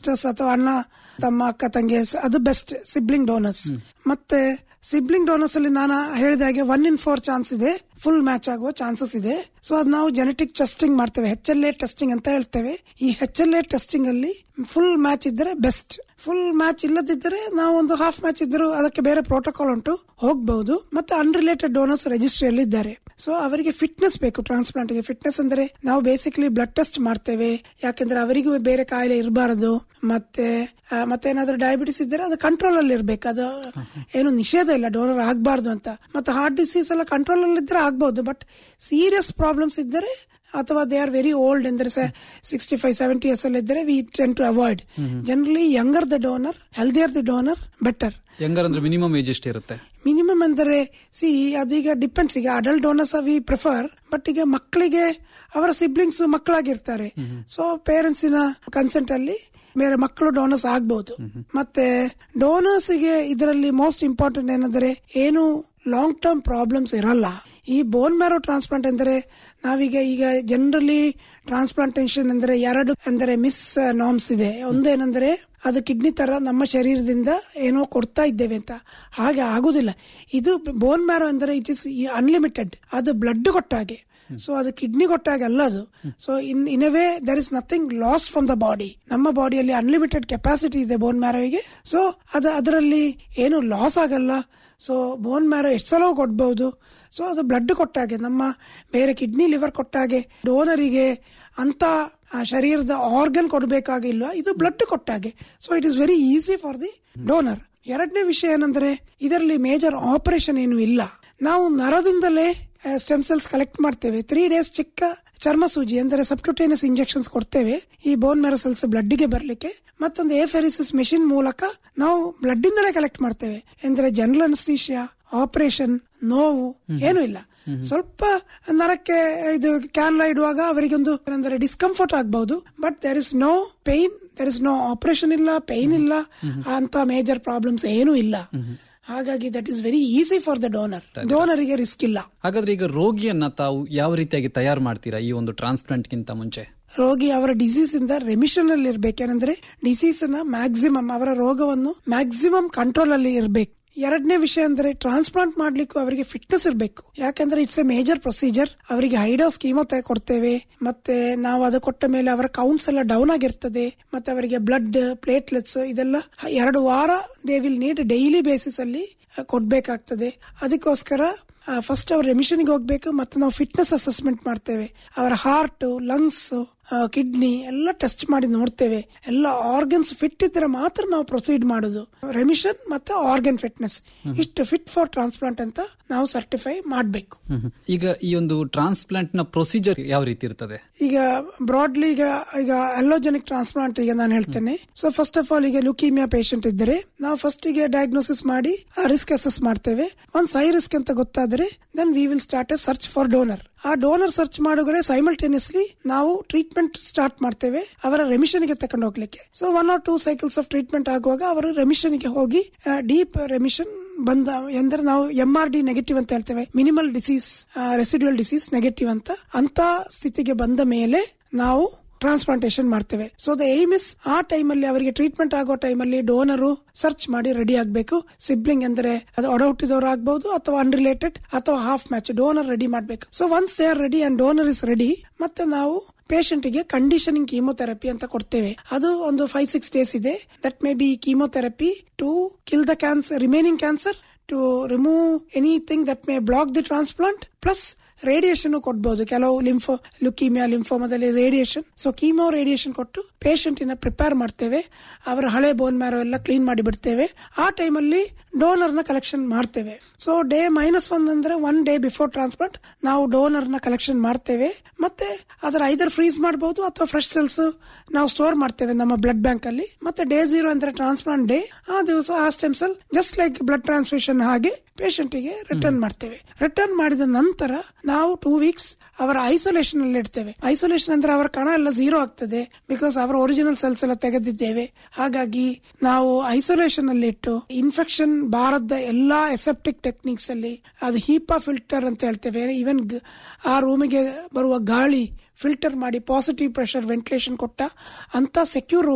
Sisters ಅಥವಾ ಅಣ್ಣ ತಮ್ಮ ಅಕ್ಕ ತಂಗಿ ಸ- ಅದು ಬೆಸ್ಟ್ ಸಿಬ್ಲಿಂಗ್ ಡೋನರ್ಸ್ ಮತ್ತೆ ಸಿಬ್ಲಿಂಗ್ ಡೋನರ್ಸ್ ಅಲ್ಲಿ ನಾನು ಹೇಳಿದ ಹಾಗೆ ಒನ್ ಇನ್ ಫೋರ್ ಚಾನ್ಸ್ ಇದೆ ಫುಲ್ ಮ್ಯಾಚ್ ಆಗುವ ಚಾನ್ಸಸ್ ಇದೆ ಸೊ ಅದು ನಾವು ಜೆನೆಟಿಕ್ ಟೆಸ್ಟಿಂಗ್ ಮಾಡ್ತೇವೆ ಹೆಚ್ ಎಲ್ ಎ ಟೆಸ್ಟಿಂಗ್ ಅಂತ ಹೇಳ್ತೇವೆ ಈ ಹೆಚ್ ಎಲ್ ಎ ಟೆಸ್ಟಿಂಗ್ ಅಲ್ಲಿ ಫುಲ್ ಮ್ಯಾಚ್ ಇದ್ದರೆ ಬೆಸ್ಟ್ ಫುಲ್ ಮ್ಯಾಚ್ ಇಲ್ಲದಿದ್ದರೆ ನಾವು ಒಂದು ಹಾಫ್ ಮ್ಯಾಚ್ ಇದ್ದರೂ ಅದಕ್ಕೆ ಬೇರೆ ಪ್ರೋಟೋಕಾಲ್ ಉಂಟು ಹೋಗಬಹುದು ಮತ್ತೆ ಅನ್ರಿಲೇಟೆಡ್ ಡೋನರ್ಸ್ ರಿಜಿಸ್ಟ್ರಿಯಲ್ಲಿ ಇದ್ದಾರೆ ಸೊ ಅವರಿಗೆ ಫಿಟ್ನೆಸ್ ಬೇಕು ಟ್ರಾನ್ಸ್ಪ್ಲಾಂಟ್ ಗೆ ಫಿಟ್ನೆಸ್ ಅಂದ್ರೆ ನಾವು ಬೇಸಿಕಲಿ ಬ್ಲಡ್ ಟೆಸ್ಟ್ ಮಾಡ್ತೇವೆ ಯಾಕೆಂದ್ರೆ ಅವರಿಗೂ ಬೇರೆ ಕಾಯಿಲೆ ಇರಬಾರದು ಮತ್ತೆ ಆ, ಮತ್ತೆ ಏನಾದ್ರೂ ಡಯಾಬಿಟಿಸ್ ಇದ್ದರೆ ಅದು ಕಂಟ್ರೋಲ್ ಅಲ್ಲಿ ಇರ್ಬೇಕು ಅದು ಏನು ನಿಷೇಧ ಇಲ್ಲ ಡೋನರ್ ಆಗಬಾರ್ದು ಅಂತ ಮತ್ತೆ ಹಾರ್ಟ್ ಡಿಸೀಸ್ ಎಲ್ಲ ಕಂಟ್ರೋಲ್ ಅಲ್ಲಿ ಇದ್ರೆ ಆಗ್ಬಹುದು ಬಟ್ ಸೀರಿಯಸ್ ಪ್ರಾಬ್ಲಮ್ಸ್ ಇದ್ದರೆ ಅಥವಾ ದೇ ಆರ್ ವೆರಿ ಓಲ್ಡ್ ಅಂದ್ರೆ ಸಿಕ್ಸ್ಟಿ ಫೈವ್ ಸೆವೆಂಟಿ ಇಯರ್ಸ್ ಅಲ್ಲಿ ಇದ್ದರೆ we tend to avoid generally younger the donor healthier the donor better ಹೆಂಗಾರ ಅಂದ್ರೆ ಮಿನಿಮಮ್ ಏಜ್ ಎಷ್ಟಿರುತ್ತೆ ಮಿನಿಮಮ್ ಅಂದರೆ ಸಿ ಅದೀಗ ಡಿಪೆಂಡ್ಸ್ ಈಗ adult donors we prefer but ಈಗ ಮಕ್ಕಳಿಗೆ ಅವರ ಸಿಬ್ಲಿಂಗ್ಸ್ ಮಕ್ಕಳಾಗಿರ್ತಾರೆ ಸೊ ಪೇರೆಂಟ್ಸಿನ ಕನ್ಸೆಂಟ್ ಅಲ್ಲಿ ಬೇರೆ ಮಕ್ಕಳು ಡೋನರ್ಸ್ ಆಗ್ಬಹುದು ಮತ್ತೆ ಡೋನರ್ಸ್ ಗೆ ಇದರಲ್ಲಿ ಮೋಸ್ಟ್ ಇಂಪಾರ್ಟೆಂಟ್ ಏನಂದ್ರೆ ಏನು ಲಾಂಗ್ ಟರ್ಮ್ ಪ್ರಾಬ್ಲಮ್ಸ್ ಇರಲ್ಲ ಈ ಬೋನ್ ಮ್ಯಾರೋ ಟ್ರಾನ್ಸ್ಪ್ಲಾಂಟ್ ಅಂದರೆ ನಾವೀಗ ಈಗ ಜನರಲಿ ಟ್ರಾನ್ಸ್ಪ್ಲಾಂಟೇಶನ್ ಅಂದ್ರೆ ಎರಡು ಅಂದರೆ ಮಿಸ್ ನಾಮ್ಸ್ ಇದೆ ಒಂದೇನೆಂದ್ರೆ ಅದು ಕಿಡ್ನಿ ತರ ನಮ್ಮ ಶರೀರದಿಂದ ಏನೋ ಕೊಡ್ತಾ ಇದ್ದೇವೆ ಅಂತ ಹಾಗೆ ಆಗುದಿಲ್ಲ ಇದು ಬೋನ್ ಮ್ಯಾರೋ ಅಂದರೆ ಇಟ್ ಇಸ್ ಅನ್ಲಿಮಿಟೆಡ್ ಅದು ಬ್ಲಡ್ ಕೊಟ್ಟಾಗೆ ಸೊ ಅದು ಕಿಡ್ನಿ ಕೊಟ್ಟಾಗೆ ಅಲ್ಲ ಅದು so in in a way there is nothing loss from the body ನಮ್ಮ ಬಾಡಿಯಲ್ಲಿ ಅನ್ಲಿಮಿಟೆಡ್ ಕೆಪಾಸಿಟಿ ಇದೆ ಬೋನ್ ಮ್ಯಾರೋಗೆ ಸೊ ಅದು ಅದರಲ್ಲಿ ಏನು ಲಾಸ್ ಆಗಲ್ಲ ಸೊ ಬೋನ್ ಮ್ಯಾರೋ ಎಷ್ಟು ಸಲ ಕೊಡ್ಬಹುದು ಸೊ ಅದು ಬ್ಲಡ್ ಕೊಟ್ಟಾಗೆ ನಮ್ಮ ಬೇರೆ ಕಿಡ್ನಿ ಲಿವರ್ ಕೊಟ್ಟಾಗೆ ಡೋನರಿಗೆ ಅಂತ ಆ ಶರೀರದ ಆರ್ಗನ್ ಕೊಡಬೇಕಾಗಿಲ್ವಾ ಇದು ಬ್ಲಡ್ ಕೊಟ್ಟಾಗೆ so it is very easy for the donor ಎರಡನೇ ವಿಷಯ ಏನಂದ್ರೆ ಇದರಲ್ಲಿ ಮೇಜರ್ ಆಪರೇಷನ್ ಏನು ಇಲ್ಲ ನಾವು ನರದಿಂದಲೇ ಸ್ಟೆಮ್ ಸೆಲ್ಸ್ ಕಲೆಕ್ಟ್ ಮಾಡ್ತೇವೆ ತ್ರೀ ಡೇಸ್ ಚಿಕ್ಕ ಚರ್ಮ ಸೂಜಿ ಅಂದರೆ ಸಬ್ಕ್ಯೂಟೇನಿಯಸ್ ಇಂಜೆಕ್ಷನ್ಸ್ ಕೊಡ್ತೇವೆ ಈ ಬೋನ್ ಮ್ಯಾರೋ ಸೆಲ್ಸ್ ಬ್ಲಡ್ಗೆ ಬರ್ಲಿಕ್ಕೆ ಮತ್ತೊಂದು ಎಫೆರಿಸಿಸ್ ಮೆಷಿನ್ ಮೂಲಕ ನಾವು ಬ್ಲಡ್ ಇಂದಲೇ ಕಲೆಕ್ಟ್ ಮಾಡ್ತೇವೆ ಅಂದ್ರೆ ಜನರಲ್ ಅನಸ್ತೀಶಿಯಾ ಆಪರೇಷನ್ ನೋವು ಏನು ಇಲ್ಲ ಸ್ವಲ್ಪ ನರಕ್ಕೆ ಇದು ಕ್ಯಾನ್ಲ ಇಡುವಾಗ ಅವರಿಗೊಂದು ಅಂದ್ರೆ ಡಿಸ್ಕಂಫರ್ಟ್ ಆಗಬಹುದು but there is no pain there is no operation ಇಲ್ಲ ಪೈನ್ ಇಲ್ಲ ಅಂತ ಮೇಜರ್ ಪ್ರಾಬ್ಲಮ್ಸ್ ಏನೂ ಇಲ್ಲ ಹಾಗಾಗಿ that is very easy for the donor ಡೋನರಿಗೆ ರಿಸ್ಕ್ ಇಲ್ಲ ಹಾಗಾದ್ರೆ ಈಗ ರೋಗಿಯನ್ನ ತಾವು ಯಾವ ರೀತಿಯಾಗಿ ತಯಾರು ಮಾಡ್ತೀರಾ ಈ ಒಂದು ಟ್ರಾನ್ಸ್ಪ್ಲಾಂಟ್ ಗಿಂತ ಮುಂಚೆ ರೋಗಿ ಅವರ ಡಿಸೀಸ್ ಇಂದ ರೆಮಿಷನ್ ಅಲ್ಲಿ ಇರ್ಬೇಕೇನಂದ್ರೆ ಡಿಸೀಸ್ ನ ಮ್ಯಾಕ್ಸಿಮಮ್ ಅವರ ರೋಗವನ್ನು ಮ್ಯಾಕ್ಸಿಮಮ್ ಕಂಟ್ರೋಲ್ ಅಲ್ಲಿ ಇರ್ಬೇಕು ಎರಡನೇ ವಿಷಯ ಅಂದ್ರೆ ಟ್ರಾನ್ಸ್ಪ್ಲಾಂಟ್ ಮಾಡ್ಲಿಕ್ಕೂ ಅವರಿಗೆ ಫಿಟ್ನೆಸ್ ಇರಬೇಕು ಯಾಕಂದ್ರೆ ಇಟ್ಸ್ ಎ ಮೇಜರ್ ಪ್ರೊಸೀಜರ್ ಅವರಿಗೆ ಹೈಡೋಸ್ ಕೀಮೋತೆ ಕೊಡ್ತೇವೆ ಮತ್ತೆ ನಾವು ಅದು ಕೊಟ್ಟ ಮೇಲೆ ಅವರ ಕೌಂಟ್ಸ್ ಎಲ್ಲ ಡೌನ್ ಆಗಿರ್ತದೆ ಮತ್ತೆ ಅವರಿಗೆ ಬ್ಲಡ್ ಪ್ಲೇಟ್ಲೆಟ್ಸ್ ಇದೆಲ್ಲ ಎರಡು ವಾರ they will need daily basis ಅಲ್ಲಿ ಆ, ಕೊಡ್ಬೇಕಾಗ್ತದೆ ಅದಕ್ಕೋಸ್ಕರ ಫಸ್ಟ್ ಅವ್ರ ರೆಮಿಷನ್ಗೆ ಹೋಗ್ಬೇಕು ಮತ್ತೆ ನಾವು ಫಿಟ್ನೆಸ್ ಅಸೆಸ್ಮೆಂಟ್ ಮಾಡ್ತೇವೆ ಅವರ ಹಾರ್ಟ್ ಲಂಗ್ಸ್ ಕಿಡ್ನಿ ಎಲ್ಲ ಟೆಸ್ಟ್ ಮಾಡಿ ನೋಡ್ತೇವೆ ಎಲ್ಲ ಆರ್ಗನ್ಸ್ ಫಿಟ್ ಇದ್ರೆ ಮಾತ್ರ ನಾವು ಪ್ರೊಸೀಡ್ ಮಾಡೋದು ರೆಮಿಷನ್ ಮತ್ತೆ ಆರ್ಗನ್ ಫಿಟ್ನೆಸ್ ಇಷ್ಟು ಫಿಟ್ ಫಾರ್ ಟ್ರಾನ್ಸ್ಪ್ಲಾಂಟ್ ಅಂತ ನಾವು ಸರ್ಟಿಫೈ ಮಾಡಬೇಕು ಈಗ ಈ ಒಂದು ಟ್ರಾನ್ಸ್ಪ್ಲಾಂಟ್ ನ ಪ್ರೊಸೀಜರ್ ಯಾವ ರೀತಿ ಇರ್ತದೆ ಈಗ ಬ್ರಾಡ್ಲಿ ಈಗ ಈಗ ಅಲ್ಲೋಜೆನಿಕ್ ಟ್ರಾನ್ಸ್ಪ್ಲಾಂಟ್ ಈಗ ನಾನು ಹೇಳ್ತೇನೆ ಸೊ ಫಸ್ಟ್ ಆಫ್ ಆಲ್ ಈಗ ಲುಕೀಮಿಯಾ ಪೇಷಂಟ್ ಇದ್ದರೆ ನಾವು ಫಸ್ಟ್ ಗೆ ಡಯಾಗ್ನೋಸಿಸ್ ಮಾಡಿ ರಿಸ್ಕ್ ಅಸೆಸ್ ಮಾಡ್ತೇವೆ ಒಂದ್ ಹೈ ರಿಸ್ಕ್ ಅಂತ ಗೊತ್ತಾದ್ರೆ then we will start a search for donor ಆ ಡೋನರ್ ಸರ್ಚ್ ಮಾಡುಗಡೆ ಸೈಮಲ್ಟೇನಿಯಸ್ಲಿ ನಾವು ಟ್ರೀಟ್ಮೆಂಟ್ ಸ್ಟಾರ್ಟ್ ಮಾಡ್ತೇವೆ ಅವರ ರೆಮಿಷನ್ ಗೆ ತಕೊಂಡು ಹೋಗ್ಲಿಕ್ಕೆ so one or two cycles of treatment ಆಗುವಾಗ ಅವರು ರೆಮಿಷನ್ ಗೆ ಹೋಗಿ ಡೀಪ್ ರೆಮಿಷನ್ ಬಂದ ಎಂದ್ರೆ ನಾವು ಎಂ ಆರ್ ಡಿ ನೆಗೆಟಿವ್ ಅಂತ ಹೇಳ್ತೇವೆ minimal disease residual disease negative ಅಂತ ಅಂತ ಸ್ಥಿತಿಗೆ ಬಂದ ಮೇಲೆ ನಾವು ಟ್ರಾನ್ಸ್ಪ್ಲಾಂಟೇಶನ್ ಮಾಡ್ತೇವೆ ಸೊ ದ ಏಮ್ ಇಸ್ ಆ ಟೈಮಲ್ಲಿ ಅವರಿಗೆ ಟ್ರೀಟ್ಮೆಂಟ್ ಆಗೋ ಟೈಮಲ್ಲಿ ಡೋನರು ಸರ್ಚ್ ಮಾಡಿ ರೆಡಿ ಆಗಬೇಕು ಸಿಬ್ಲಿಂಗ್ ಅಂದ್ರೆ ಅದು ಒಡಹುಟ್ಟಿದವರು ಆಗ್ಬಹುದು ಅಥವಾ ಅನ್ರಿಲೇಟೆಡ್ ಅಥವಾ ಹಾಫ್ ಮ್ಯಾಚ್ ಡೋನರ್ ರೆಡಿ ಮಾಡಬೇಕು so once they are ready and donor is ready ಮತ್ತೆ ನಾವು ಪೇಷಂಟ್ ಗೆ ಕಂಡೀಷನಿಂಗ್ ಕೀಮೋಥೆರಪಿ ಅಂತ ಕೊಡ್ತೇವೆ ಅದು ಒಂದು ಫೈವ್ ಸಿಕ್ಸ್ ಡೇಸ್ ಇದೆ that may be chemotherapy to kill the cancer remaining cancer to remove anything that may block the transplant plus radiation ಕೊಡ್ಬೋದು ಕೆಲವು ಲಿಂಫೋ ಲುಕೀಮಿಯಾ ಲಿಂಫೋಮದಲ್ಲಿ ರೇಡಿಯೇಷನ್ ಸೊ ಕೀಮೋ ರೇಡಿಯೇಷನ್ ಕೊಟ್ಟು ಪೇಷಂಟಿನ ಪ್ರಿಪೇರ್ ಮಾಡ್ತೇವೆ ಅವರ ಹಳೆ ಬೋನ್ ಮ್ಯಾರೋ ಎಲ್ಲ ಕ್ಲೀನ್ ಮಾಡಿ ಬಿಡ್ತೇವೆ ಆ ಟೈಮಲ್ಲಿ ಡೋನರ್ ನ ಕಲೆಕ್ಷನ್ ಮಾಡ್ತೇವೆ ಸೊ ಡೇ ಮೈನಸ್ ಒನ್ ಅಂದ್ರೆ ಒನ್ ಡೇ ಬಿಫೋರ್ ಟ್ರಾನ್ಸ್ಪ್ಲಾಂಟ್ ನಾವು ಡೋನರ್ ನ ಕಲೆಕ್ಷನ್ ಮಾಡ್ತೇವೆ ಮತ್ತೆ ಅದರ ಐದರ್ ಫ್ರೀಸ್ ಮಾಡಬಹುದು ಅಥವಾ ಫ್ರೆಶ್ ಸೆಲ್ಸ್ ನಾವು ಸ್ಟೋರ್ ಮಾಡ್ತೇವೆ ನಮ್ಮ ಬ್ಲಡ್ ಬ್ಯಾಂಕ್ ಅಲ್ಲಿ ಮತ್ತೆ ಡೇ ಜೀರೋ ಅಂದ್ರೆ ಟ್ರಾನ್ಸ್ಪ್ಲಾಂಟ್ ಡೇ ಆ ದಿವಸ ಆ stem cell just like blood transfusion ಹಾಗೆ ಪೇಷಂಟ್ ಗೆ ರಿಟರ್ನ್ ಮಾಡ್ತೇವೆ ರಿಟರ್ನ್ ಮಾಡಿದ ನಂತರ ನಾವು ಟೂ ವೀಕ್ಸ್ ಅವರ ಐಸೋಲೇಷನ್ ಅಲ್ಲಿ ಇಡ್ತೇವೆ ಐಸೋಲೇಷನ್ ಅಂದ್ರೆ ಅವರ ಕಣ ಎಲ್ಲ ಝೀರೋ ಆಗ್ತದೆ ಬಿಕಾಸ್ ಅವರ ಒರಿಜಿನಲ್ ಸೆಲ್ಸ್ ಎಲ್ಲ ತೆಗೆದಿದ್ದೇವೆ ಹಾಗಾಗಿ ನಾವು ಐಸೋಲೇಷನ್ ಅಲ್ಲಿ ಇಟ್ಟು ಇನ್ಫೆಕ್ಷನ್ ಬಾರದ ಎಲ್ಲಾ ಎಸೆಪ್ಟಿಕ್ ಟೆಕ್ನಿಕ್ಸ್ ಅಲ್ಲಿ ಅದು ಹೀಪಾ ಫಿಲ್ಟರ್ ಅಂತ ಹೇಳ್ತೇವೆ ಈವನ್ ಆ ರೂಮಿಗೆ ಬರುವ ಗಾಳಿ ಫಿಲ್ಟರ್ ಮಾಡಿ ಪಾಸಿಟಿವ್ ಪ್ರೆಷರ್ ವೆಂಟಿಲೇಷನ್ ಕೊಟ್ಟ ಅಂತ ಸೆಕ್ಯೂರ್ ರೂಮ್ ಅಲ್ಲಿ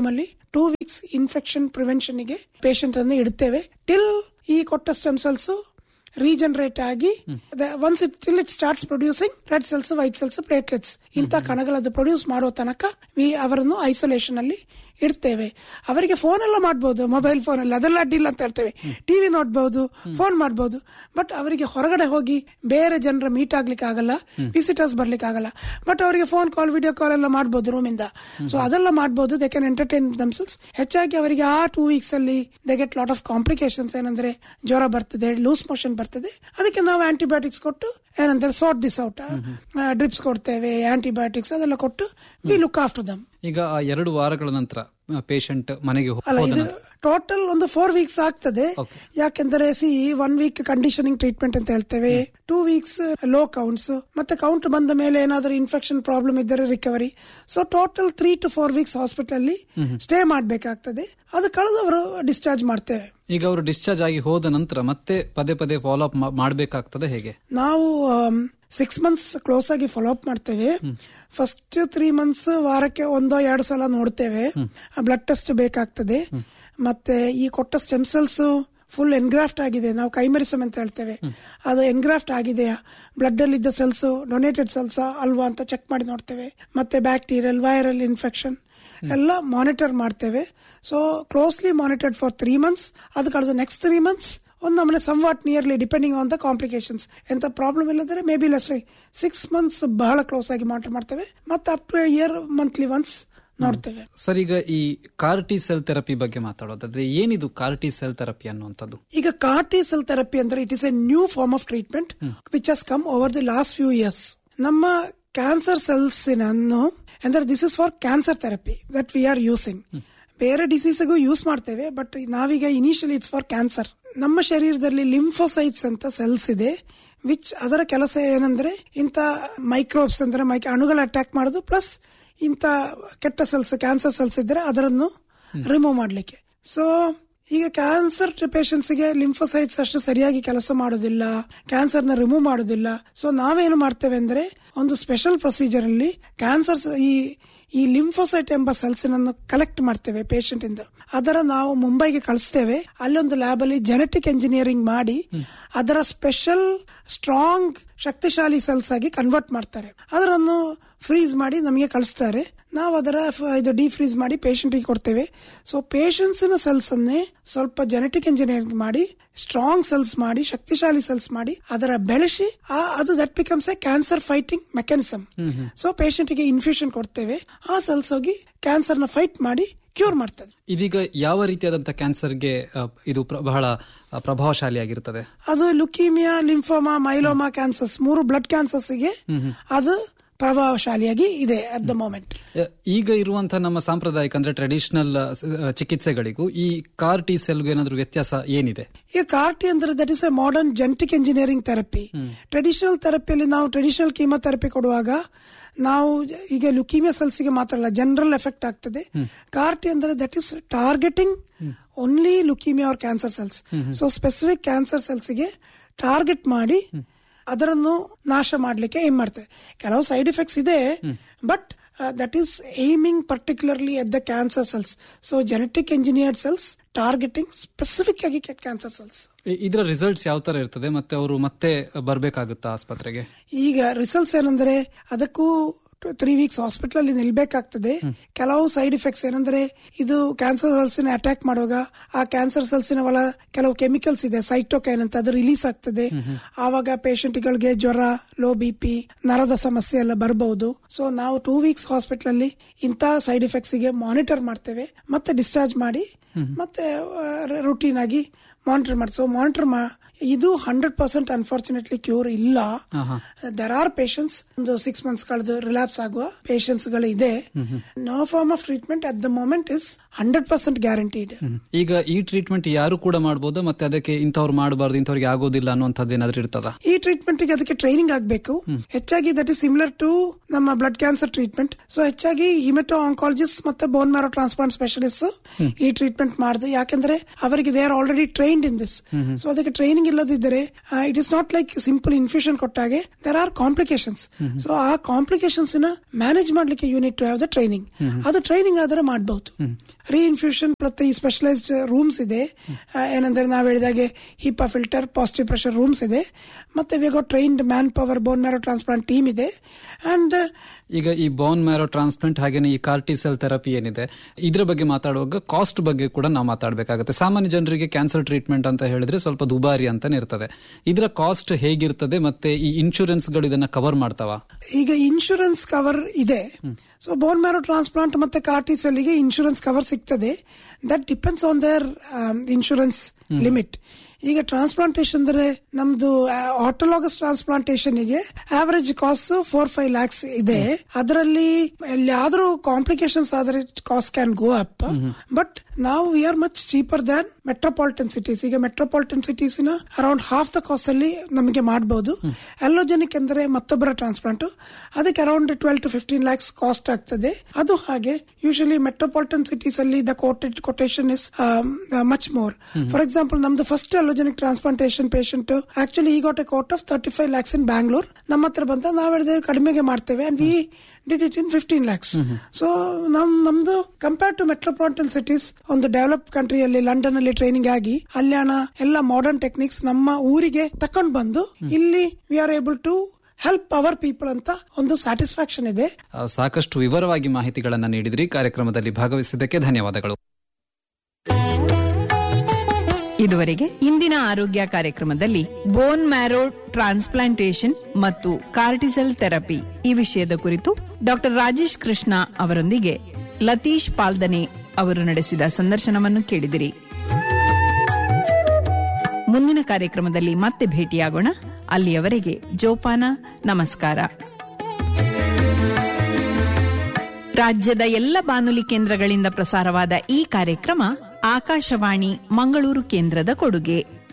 ಟೂ ವೀಕ್ಸ್ ಇನ್ಫೆಕ್ಷನ್ ಪ್ರಿವೆನ್ಷನ್ ಗೆ ಪೇಷಂಟ್ ಅನ್ನು ಇಡ್ತೇವೆ ಟಿಲ್ ಈ ಕೊಟ್ಟ ಸ್ಟೆಮ್ ಸೆಲ್ಸ್ ರೀಜನರೇಟ್ ಆಗಿ once it till it starts producing red cells white cells platelets ಇಂಥ ಕಣಗಳದ್ದು ಪ್ರೊಡ್ಯೂಸ್ ಮಾಡೋ ತನಕ ವಿ ಅವರನ್ನು ಐಸೋಲೇಷನ್ ಅಲ್ಲಿ ಇಡ್ತೇವೆ ಅವರಿಗೆ ಫೋನ್ ಎಲ್ಲ ಮಾಡ್ಬೋದು ಮೊಬೈಲ್ ಫೋನ್ ಅಲ್ಲಿ ಅದೆಲ್ಲ ಅಡ್ಡಿಲ್ಲ ಅಂತ ಹೇಳ್ತೇವೆ ಟಿವಿ ನೋಡ್ಬೋದು ಫೋನ್ ಮಾಡ್ಬೋದು ಬಟ್ ಅವರಿಗೆ ಹೊರಗಡೆ ಹೋಗಿ ಬೇರೆ ಜನರ ಮೀಟ್ ಆಗ್ಲಿಕ್ಕೆ ಆಗಲ್ಲ ವಿಸಿಟರ್ಸ್ ಬರ್ಲಿಕ್ಕೆ ಆಗಲ್ಲ ಬಟ್ ಅವರಿಗೆ ಫೋನ್ ಕಾಲ್ ವಿಡಿಯೋ ಕಾಲ್ ಎಲ್ಲ ಮಾಡ್ಬೋದು ರೂಮಿಂದ ಸೊ ಅದೆಲ್ಲ ಮಾಡ್ಬೋದು ದೇ ಕ್ಯಾನ್ ಎಂಟರ್ಟೈನ್ ದಮ್ಸೆಲ್ಸ್ ಹೆಚ್ಚಾಗಿ ಅವರಿಗೆ ಆ ಟೂ ವೀಕ್ಸ್ ಅಲ್ಲಿ they get lot of complications ಏನಂದ್ರೆ ಜ್ವರ ಬರ್ತದೆ ಲೂಸ್ ಮೋಷನ್ ಬರ್ತದೆ ಅದಕ್ಕೆ ನಾವು ಆಂಟಿಬಯೋಟಿಕ್ಸ್ ಕೊಟ್ಟು ಏನಂದ್ರೆ ಸಾರ್ಟ್ ದಿಸ್ ಔಟ್ ಡ್ರಿಪ್ಸ್ ಕೊಡ್ತೇವೆ ಆಂಟಿಬಯೋಟಿಕ್ಸ್ ಅದೆಲ್ಲ ಕೊಟ್ಟು ವಿ ಲುಕ್ ಆಫ್ಟರ್ ದಮ್ ಈಗ ಆ ಎರಡು ವಾರಗಳ ನಂತರ ಪೇಷಂಟ್ ಮನೆಗೆ ಹೋ- ಅಲ್ಲ ಹೋದ ಇದು ನಂತರ ಟೋಟಲ್ ಒಂದು ಫೋರ್ ವೀಕ್ಸ್ ಆಗ್ತದೆ Okay. ಯಾಕೆಂದ್ರೆ see one week conditioning treatment ಅಂತ ಹೇಳ್ತೇವೆ ಟೂ ವೀಕ್ಸ್ ಲೋ ಕೌಂಟ್ಸ್ ಮತ್ತೆ ಕೌಂಟ್ ಬಂದ ಮೇಲೆ ಏನಾದರೂ ಇನ್ಫೆಕ್ಷನ್ ಪ್ರಾಬ್ಲಮ್ ಇದ್ದರೆ recovery so total three to four weeks hospital ಅಲ್ಲಿ ಸ್ಟೇ ಮಾಡಬೇಕಾಗ್ತದೆ ಅದು ಕಳೆದವರು ಡಿಸ್ಚಾರ್ಜ್ ಮಾಡ್ತೇವೆ ಈಗ ಅವರು ಡಿಸ್ಚಾರ್ಜ್ ಆಗಿ ಹೋದ ನಂತರ ಮತ್ತೆ ಪದೇ ಪದೇ ಫಾಲೋ ಅಪ್ ಮಾಡಬೇಕಾಗ್ತದೆ ಹೇಗೆ ನಾವು ಸಿಕ್ಸ್ ಮಂತ್ಸ್ ಕ್ಲೋಸ್ ಆಗಿ ಫಾಲೋ ಅಪ್ ಮಾಡ್ತೇವೆ ಫಸ್ಟ್ ತ್ರೀ ಮಂತ್ಸ್ ವಾರಕ್ಕೆ ಒಂದೋ ಎರಡು ಸಲ ನೋಡ್ತೇವೆ ಬ್ಲಡ್ ಟೆಸ್ಟ್ ಬೇಕಾಗ್ತದೆ ಮತ್ತೆ ಈ ಕೊಟ್ಟ ಸ್ಟೆಮ್ ಸೆಲ್ಸ್ ಫುಲ್ ಎನ್ಗ್ರಾಫ್ಟ್ ಆಗಿದೆ ನಾವು ಕೈಮರಿಸಮ್ ಅಂತ ಹೇಳ್ತೇವೆ ಅದು ಎನ್ಗ್ರಾಫ್ಟ್ ಆಗಿದೆಯಾ ಬ್ಲಡ್ ಅಲ್ಲಿ ಇದ್ದ ಸೆಲ್ಸ್ ಡೊನೇಟೆಡ್ ಸೆಲ್ಸ್ ಅಲ್ವಾ ಅಂತ ಚೆಕ್ ಮಾಡಿ ನೋಡ್ತೇವೆ ಮತ್ತೆ ಬ್ಯಾಕ್ಟೀರಿಯಲ್ ವೈರಲ್ ಇನ್ಫೆಕ್ಷನ್ ಎಲ್ಲ ಮಾನಿಟರ್ ಮಾಡ್ತೇವೆ so closely monitored for three months ಅದು ಕಳೆದು ನೆಕ್ಸ್ಟ್ ತ್ರೀ ಮಂತ್ಸ್ ಒಂದು ನಮ್ಮನೆ somewhat nearly depending on the complications ಎಂತ ಪ್ರಾಬ್ಲಮ್ ಇಲ್ಲದ್ರೆ may be less six months ಬಹಳ ಕ್ಲೋಸ್ ಆಗಿ ಮಾನಿಟರ್ ಮಾಡ್ತೇವೆ ಮತ್ತೆ up to year monthly once ನೋಡ್ತೇವೆ ಸರ್ ಈಗ ಈ ಕಾರ್ಟಿ ಸೆಲ್ ಥೆರಪಿ ಬಗ್ಗೆ ಮಾತಾಡೋದಾದ್ರೆ ಏನಿದು ಕಾರ್ಟಿ ಸೆಲ್ ಥೆರಪಿ ಅನ್ನುವಂಥದ್ದು ಈಗ ಕಾರ್ಟಿ ಸೆಲ್ ಥೆರಪಿ ಅಂದ್ರೆ it is a new form of treatment which has come over the last few years ನಮ್ಮ ಕ್ಯಾನ್ಸರ್ ಸೆಲ್ಸ್ ಅಂದ್ರೆ this is for cancer therapy that we are using ಬೇರೆ ಡಿಸೀಸ್ಗೂ use ಮಾಡ್ತೇವೆ but ನಾವೀಗ initially it's for cancer ನಮ್ಮ ಶರೀರದಲ್ಲಿ lymphocytes ಅಂತ cells ಇದೆ ವಿಚ್ ಅದರ ಕೆಲಸ ಏನಂದ್ರೆ ಇಂಥ ಮೈಕ್ರೋಬ್ಸ್ ಅಂದ್ರೆ ಮೈ ಅಣುಗಳ ಅಟ್ಯಾಕ್ ಮಾಡೋದು ಪ್ಲಸ್ ಇಂಥ ಕೆಟ್ಟ ಸೆಲ್ಸ್ ಕ್ಯಾನ್ಸರ್ ಸೆಲ್ಸ್ ಇದ್ರೆ ಅದರನ್ನು ರಿಮೂವ್ ಮಾಡಲಿಕ್ಕೆ ಸೊ ಈಗ ಕ್ಯಾನ್ಸರ್ ಗೆ ಲಿಂಫೋಸೈಟ್ಸ್ ಅಷ್ಟು ಸರಿಯಾಗಿ ಕೆಲಸ ಮಾಡೋದಿಲ್ಲ ಕ್ಯಾನ್ಸರ್ ನ ರಿಮೂವ್ ಮಾಡೋದಿಲ್ಲ ಸೊ ನಾವೇನು ಮಾಡ್ತೇವೆ ಅಂದ್ರೆ ಒಂದು ಸ್ಪೆಷಲ್ ಪ್ರೊಸೀಜರ್ ಅಲ್ಲಿ ಕ್ಯಾನ್ಸರ್ ಈ ಈ ಲಿಂಫೋಸೈಟ್ ಎಂಬ ಸೆಲ್ಸ್ ಅನ್ನು ಕಲೆಕ್ಟ್ ಮಾಡ್ತೇವೆ ಪೇಷಂಟ್ ಇಂದ ಅದರ ನಾವು ಮುಂಬೈಗೆ ಕಳಿಸ್ತೇವೆ ಅಲ್ಲೊಂದು ಲ್ಯಾಬ್ ಅಲ್ಲಿ ಜೆನೆಟಿಕ್ ಎಂಜಿನಿಯರಿಂಗ್ ಮಾಡಿ ಅದರ ಸ್ಪೆಷಲ್ ಸ್ಟ್ರಾಂಗ್ ಶಕ್ತಿಶಾಲಿ ಸೆಲ್ಸ್ ಆಗಿ ಕನ್ವರ್ಟ್ ಮಾಡ್ತಾರೆ ಅದರನ್ನು ಫ್ರೀಸ್ ಮಾಡಿ ನಮಗೆ ಕಳಿಸ್ತಾರೆ ನಾವು ಅದರ ಫ- ಇದು ಡಿಫ್ರೀಸ್ ಮಾಡಿ patient ಗೆ ಕೊಡ್ತೇವೆ ಸೊ ಪೇಷಂಟ್ಸಿನ ಸೆಲ್ಸ್ ಅನ್ನೇ ಸ್ವಲ್ಪ ಜೆನೆಟಿಕ್ ಇಂಜಿನಿಯರಿಂಗ್ ಮಾಡಿ ಸ್ಟ್ರಾಂಗ್ ಸೆಲ್ಸ್ ಮಾಡಿ ಶಕ್ತಿಶಾಲಿ ಸೆಲ್ಸ್ ಮಾಡಿ ಅದರ ಬೆಳೆಸಿ ಆ ಅದು that becomes a cancer fighting mechanism so ಗೆ ಇನ್ಫ್ಯೂಷನ್ ಕೊಡ್ತೇವೆ ಆ ಸೆಲ್ಸ್ ಹೋಗಿ ಕ್ಯಾನ್ಸರ್ ನ ಫೈಟ್ ಮಾಡಿ ಕ್ಯೂರ್ ಮಾಡ್ತದೆ ಇದೀಗ ಯಾವ ರೀತಿಯಾದಂತ ಕ್ಯಾನ್ಸರ್ಗೆ ಆ, ಇದು ಪ್ರ- ಬಹಳ ಆ, ಪ್ರಭಾವಶಾಲಿಯಾಗಿರುತ್ತದೆ ಅದು ಲುಕೀಮಿಯಾ ಲಿಂಫೋಮಾ ಮೈಲೋಮಾ ಕ್ಯಾನ್ಸರ್ಸ್ ಮೂರು ಬ್ಲಡ್ ಕ್ಯಾನ್ಸರ್ಸ್ಗೆ ಅದು ಪ್ರಭಾವಶಾಲಿಯಾಗಿ ಇದೆ ಅಟ್ ದ ಮೂಮೆಂಟ್ ಆ, ಈಗ ಇರುವಂತಹ ನಮ್ಮ ಸಾಂಪ್ರದಾಯಿಕ ಅಂದ್ರೆ ಟ್ರೆಡಿಷನಲ್ ಚಿಕಿತ್ಸೆಗಳಿಗೂ ಈ ಕಾರ್ ಟಿ ಸೆಲ್ಗೂ ಏನಾದ್ರೂ ವ್ಯತ್ಯಾಸ ಏನಿದೆ ಈಗ ಕಾರ್ಟಿ ಅಂದ್ರೆ that is a modern genetic engineering therapy traditional ಥೆರಪಿಯಲ್ಲಿ ನಾವು ಟ್ರೆಡಿಷನಲ್ ಕೀಮೋಥೆರಪಿ ಕೊಡುವಾಗ ನಾವು ಈಗ ಲುಕೀಮಿಯಾ ಸೆಲ್ಸ್ಗೆ ಮಾತ್ರ ಅಲ್ಲ ಜನರಲ್ ಎಫೆಕ್ಟ್ ಆಗ್ತದೆ ಕಾರ್ಟಿ ಅಂದ್ರೆ that is targeting only leukaemia or cancer cells so specific cancer ಸೆಲ್ಸ್ಗೆ ಟಾರ್ಗೆಟ್ ಮಾಡಿ ಅದರನ್ನು ನಾಶ ಮಾಡಲಿಕ್ಕೆ ಏಮ್ ಮಾಡ್ತೇವೆ ಕೆಲವು ಸೈಡ್ ಎಫೆಕ್ಟ್ಸ್ ಇದೆ but that is aiming particularly at the cancer cells so genetic engineered cells targeting specific ಆಗಿ ಕ್ಯಾನ್ಸರ್ ಸೆಲ್ಸ್ ಇ- ಇದರ ರಿಸಲ್ಟ್ಸ್ ಯಾವ ತರ ಇರ್ತದೆ ಮತ್ತೆ ಅವರು ಮತ್ತೆ ಬರ್ಬೇಕಾಗುತ್ತಾ ಆಸ್ಪತ್ರೆಗೆ ಈಗ ರಿಸಲ್ಟ್ಸ್ ಏನಂದ್ರೆ ಅದಕ್ಕೂ ತ್ರೀ ವೀಕ್ಸ್ ಹಾಸ್ಪಿಟಲ್ ಅಲ್ಲಿ ನಿಲ್ಬೇಕಾಗ್ತದೆ ಕೆಲವು ಸೈಡ್ ಎಫೆಕ್ಟ್ಸ್ ಏನಂದ್ರೆ ಇದು ಕ್ಯಾನ್ಸರ್ ಸೆಲ್ಸ್ ನ ಅಟ್ಯಾಕ್ ಮಾಡುವಾಗ ಆ ಕ್ಯಾನ್ಸರ್ ಸೆಲ್ಸ್ ನ ಒಳ ಕೆಲವು ಕೆಮಿಕಲ್ಸ್ ಇದೆ ಸೈಟೋಕೈನ್ ಅಂತ ಅದು ರಿಲೀಸ್ ಆಗ್ತದೆ ಆವಾಗ patient ಗಳಿಗೆ ಜ್ವರ ಲೋ ಬಿ ಪಿ ನರದ ಸಮಸ್ಯೆ ಎಲ್ಲ ಬರಬಹುದು ಸೊ ನಾವು ಟೂ ವೀಕ್ಸ್ ಹಾಸ್ಪಿಟಲ್ ಅಲ್ಲಿ ಇಂಥ ಸೈಡ್ ಎಫೆಕ್ಟ್ಸ್ ಗೆ ಮಾನಿಟರ್ ಮಾಡ್ತೇವೆ ಮತ್ತೆ ಡಿಸ್ಚಾರ್ಜ್ ಮಾಡಿ ಮತ್ತೆ ರುಟೀನ್ ಆಗಿ ಮಾನಿಟರ್ ಮಾಡಿ ಸೊ ಮಾನಿಟರ್ ಇದು ಹಂಡ್ರೆಡ್ ಪರ್ಸೆಂಟ್ ಅನ್ಫಾರ್ಚುನೇಟ್ಲಿ ಕ್ಯೂರ್ ಇಲ್ಲ ದರ್ ಆರ್ ಪೇಷಂಟ್ಸ್ ಒಂದು ಸಿಕ್ಸ್ ಮಂತ್ಸ್ ಕಳೆದು ರಿಲ್ಯಾಪ್ಸ್ ಆಗುವ ಪೇಷಂಟ್ಸ್ ಗಳು ಇದೆ no form of treatment at the moment is hundred percent guaranteed ಈಗ ಈ ಟ್ರೀಟ್ಮೆಂಟ್ ಯಾರು ಕೂಡ ಮಾಡಬಹುದಾ ಮತ್ತೆ ಅದಕ್ಕೆ ಇಂಥವ್ರು ಮಾಡಬಾರ್ದು ಇಂಥವ್ರಿಗೆ ಆಗೋದಿಲ್ಲ ಅನ್ನುವಂಥದ್ದು ಏನಾದ್ರೂ ಇರ್ತದ ಈ ಟ್ರೀಟ್ಮೆಂಟ್ ಗೆ ಅದಕ್ಕೆ ಟ್ರೈನಿಂಗ್ ಆಗಬೇಕು ಹೆಚ್ಚಾಗಿ ದಟ್ ಇಸ್ ಸಿಮಿಲರ್ ಟು ನಮ್ಮ ಬ್ಲಡ್ ಕ್ಯಾನ್ಸರ್ ಟ್ರೀಟ್ಮೆಂಟ್ ಸೊ ಹೆಚ್ಚಾಗಿ ಹಿಮೆಟೋ ಆಂಕಾಲಜಿಸ್ಟ್ ಮತ್ತೆ ಬೋನ್ ಮ್ಯಾರೋ ಟ್ರಾನ್ಸ್ಪ್ಲಾಂಟ್ ಸ್ಪೆಷಲಿಸ್ಟ್ ಈ ಟ್ರೀಟ್ಮೆಂಟ್ ಮಾಡಿದೆ ಯಾಕಂದ್ರೆ ಅವರಿಗೆ they are already trained in this so ಅದಕ್ಕೆ ಟ್ರೈನಿಂಗ್ ಇಲ್ಲದಿದ್ದರೆ it is not like simple infusion ಕೊಟ್ಟಾಗೆ ದರ್ ಆರ್ ಕಾಂಪ್ಲಿಕೇಶನ್ಸ್ ಸೊ ಆ ಕಾಂಪ್ಲಿಕೇಶನ್ಸ್ ನ ಮ್ಯಾನೇಜ್ ಮಾಡ್ಲಿಕ್ಕೆ unit to have the training ಅದು ಟ್ರೈನಿಂಗ್ ಆದರೆ ಮಾಡಬಹುದು ರೀಇನ್ಫ್ಯೂಷನ್ ಮತ್ತೆ ಈ ಸ್ಪೆಷಲೈಸ್ಡ್ ರೂಮ್ಸ್ ಇದೆ ಆ, ಏನಂದ್ರೆ ನಾವು ಹೇಳಿದಾಗೆ HEPA filter positive pressure rooms ಇದೆ ಮತ್ತೆ we trained manpower bone marrow transplant team ಇದೆ ಅಂಡ್ ಈಗ ಈ ಬೋನ್ ಮ್ಯಾರೋ ಟ್ರಾನ್ಸ್ಪ್ಲಾಂಟ್ ಹಾಗೇನೆ ಈ ಕಾರ್ಟಿಸೆಲ್ ಥೆರಪಿ ಏನಿದೆ ಇದ್ರ ಬಗ್ಗೆ ಮಾತಾಡುವಾಗ ಕಾಸ್ಟ್ ಬಗ್ಗೆ ಕೂಡ ನಾವು ಮಾತಾಡಬೇಕಾಗುತ್ತೆ ಸಾಮಾನ್ಯ ಜನರಿಗೆ ಕ್ಯಾನ್ಸರ್ ಟ್ರೀಟ್ಮೆಂಟ್ ಅಂತ ಹೇಳಿದ್ರೆ ಸ್ವಲ್ಪ ದುಬಾರಿ ಅಂತಾನೆ ಇರ್ತದೆ ಇದರ ಕಾಸ್ಟ್ ಹೇಗಿರ್ತದೆ ಮತ್ತೆ ಈ ಇನ್ಶೂರೆನ್ಸ್ ಗಳು ಇದನ್ನ ಕವರ್ ಮಾಡ್ತಾವ ಈಗ ಇನ್ಶೂರೆನ್ಸ್ ಕವರ್ ಇದೆ ಸೊ ಬೋನ್ ಮ್ಯಾರೋ ಟ್ರಾನ್ಸ್ಪ್ಲಾಂಟ್ ಮತ್ತೆ ಕಾರ್ಟಿಸೆಲ್ಗೆ ಇನ್ಶೂರೆನ್ಸ್ ಕವರ್ ಸಿಗ್ತದೆ that depends on their insurance limit ಈಗ ಟ್ರಾನ್ಸ್ಪ್ಲಾಂಟೇಶನ್ ಅಂದ್ರೆ ನಮ್ದು ಆಟೋಲಾಗಸ್ ಟ್ರಾನ್ಸ್ಪ್ಲಾಂಟೇಶನ್ ಗೆ average cost four five lakhs ಇದೆ ಅದರಲ್ಲಿ ಎಲ್ಲಿಯಾದ್ರೂ ಕಾಂಪ್ಲಿಕೇಶನ್ಸ್ ಆದ್ರೆ cost can go up but ನಾವು we are much cheaper than metropolitan cities ಈಗ ಮೆಟ್ರೋಪಾಲಿಟನ್ ಸಿಟೀಸ್ ನ ಅರೌಂಡ್ ಹಾಫ್ ದ ಕಾಸ್ಟ್ ಅಲ್ಲಿ ನಮಗೆ ಮಾಡಬಹುದು ಎಲ್ಲೋಜೆನಿಕ್ ಅಂದ್ರೆ ಮತ್ತೊಬ್ಬರ ಟ್ರಾನ್ಸ್ಪ್ಲಾಂಟ್ ಅದಕ್ಕೆ around twelve to fifteen lakhs cost ಆಗ್ತದೆ ಅದು ಹಾಗೆ ಯೂಶಲಿ ಮೆಟ್ರೋಪಾಲಿಟನ್ ಸಿಟೀಸ್ ಅಲ್ಲಿ the quoted quotation is much more for example ನಮ್ದು first allogeneic transplantation patient actually ಈ got a quote of thirty five lakhs in Bangalore ನಮ್ಮ ಹತ್ರ ಬಂತ ನಾವ್ ಹೇಳಿದ್ರೆ ಕಡಿಮೆಗೆ ಮಾಡ್ತೇವೆ and we did it in fifteen lakhs so ನಮ್ ನಮ್ದು ಕಂಪೇರ್ ಟು ಮೆಟ್ರೋಪಾಲಿಟನ್ ಸಿಟೀಸ್ ಒಂದು ಡೆವಲಪ್ ಕಂಟ್ರಿಯಲ್ಲಿ ಲಂಡನ್ ಅಲ್ಲಿ ಟ್ರೈನಿಂಗ್ ಆಗಿ ಅಲ್ಲಿ ಹಣ ಎಲ್ಲ ಮಾಡರ್ನ್ ಟೆಕ್ನಿಕ್ಸ್ ನಮ್ಮ ಊರಿಗೆ ತಕೊಂಡ್ ಬಂದು ಇಲ್ಲಿ we are able to help our people ಅಂತ ಒಂದು ಸ್ಯಾಟಿಸ್ಫ್ಯಾಕ್ಷನ್ ಇದೆ ಆ, ಸಾಕಷ್ಟು ವಿವರವಾಗಿ ಮಾಹಿತಿಗಳನ್ನ ನೀಡಿದ್ರಿ ಕಾರ್ಯಕ್ರಮದಲ್ಲಿ ಭಾಗವಹಿಸಿದ್ದಕ್ಕೆ ಧನ್ಯವಾದಗಳು ಇದುವರೆಗೆ ಇಂದಿನ ಆರೋಗ್ಯ ಕಾರ್ಯಕ್ರಮದಲ್ಲಿ ಬೋನ್ ಮ್ಯಾರೋ ಟ್ರಾನ್ಸ್ಪ್ಲಾಂಟೇಶನ್ ಮತ್ತು ಕಾರ್ಟಿಸೆಲ್ ಥೆರಪಿ ಈ ವಿಷಯದ ಕುರಿತು ಡಾಕ್ಟರ್ ರಾಜೇಶ್ ಕೃಷ್ಣ ಅವರೊಂದಿಗೆ ಲತೀಶ್ ಪಾಲ್ದನೆ ಅವರು ನಡೆಸಿದ ಸಂದರ್ಶನವನ್ನು ಕೇಳಿದಿರಿ ಮುಂದಿನ ಕಾರ್ಯಕ್ರಮದಲ್ಲಿ ಮತ್ತೆ ಭೇಟಿಯಾಗೋಣ ಅಲ್ಲಿಯವರೆಗೆ ಜೋಪಾನ ನಮಸ್ಕಾರ ರಾಜ್ಯದ ಎಲ್ಲ ಬಾನುಲಿ ಕೇಂದ್ರಗಳಿಂದ ಪ್ರಸಾರವಾದ ಈ ಕಾರ್ಯಕ್ರಮ ಆಕಾಶವಾಣಿ ಮಂಗಳೂರು ಕೇಂದ್ರದ ಕೊಡುಗೆ